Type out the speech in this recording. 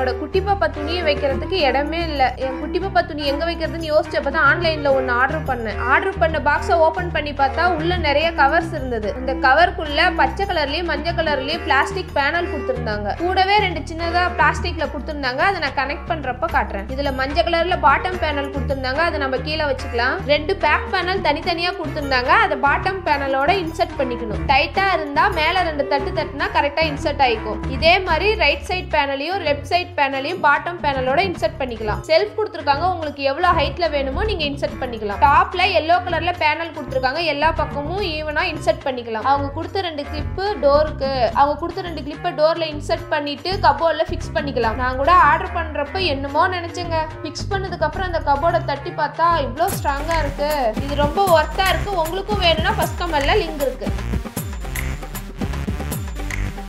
என்னோட குட்டி பாப்பா துணியை வைக்கிறதுக்கு இடமே இல்லை என் குட்டி பாப்பா துணி எங்க வைக்கிறதுன்னு யோசிச்சப்ப தான் ஆன்லைன்ல ஒன்று ஆர்டர் பண்ணேன் ஆர்டர் பண்ண பாக்ஸை ஓபன் பண்ணி பார்த்தா உள்ள நிறைய கவர்ஸ் இருந்தது அந்த கவருக்குள்ள பச்சை கலர்லயும் மஞ்சள் கலர்லயும் பிளாஸ்டிக் பேனல் கொடுத்துருந்தாங்க கூடவே ரெண்டு சின்னதா பிளாஸ்டிக்ல கொடுத்துருந்தாங்க அதை நான் கனெக்ட் பண்றப்ப காட்டுறேன் இதுல மஞ்சள் கலர்ல பாட்டம் பேனல் கொடுத்துருந்தாங்க அதை நம்ம கீழே வச்சுக்கலாம் ரெண்டு பேக் பேனல் தனித்தனியா கொடுத்துருந்தாங்க அதை பாட்டம் பேனலோட இன்சர்ட் பண்ணிக்கணும் டைட்டா இருந்தா மேல ரெண்டு தட்டு தட்டுனா கரெக்டா இன்சர்ட் ஆயிக்கும் இதே மாதிரி ரைட் சைட் பேனலையும் லெஃப்ட் சைட் பேனலையும் பாட்டம் பேனலோட இன்சர்ட் பண்ணிக்கலாம் செல்ஃப் கொடுத்துருக்காங்க உங்களுக்கு எவ்வளவு ஹைட்ல வேணுமோ நீங்க இன்சர்ட் பண்ணிக்கலாம் டாப்ல எல்லோ கலர்ல பேனல் கொடுத்துருக்காங்க எல்லா பக்கமும் ஈவனா இன்சர்ட் பண்ணிக்கலாம் அவங்க கொடுத்த ரெண்டு கிளிப்பு டோருக்கு அவங்க கொடுத்த ரெண்டு கிளிப்பை டோர்ல இன்சர்ட் பண்ணிட்டு கபோர்ட்ல ஃபிக்ஸ் பண்ணிக்கலாம் நான் கூட ஆர்டர் பண்றப்ப என்னமோ நினைச்சேங்க ஃபிக்ஸ் பண்ணதுக்கு அப்புறம் அந்த கபோர்டை தட்டி பார்த்தா இவ்வளோ ஸ்ட்ராங்கா இருக்கு இது ரொம்ப ஒர்த்தா இருக்கு உங்களுக்கும் வேணும்னா ஃபர்ஸ்ட் கமெண்ட்ல லிங்க் இருக்கு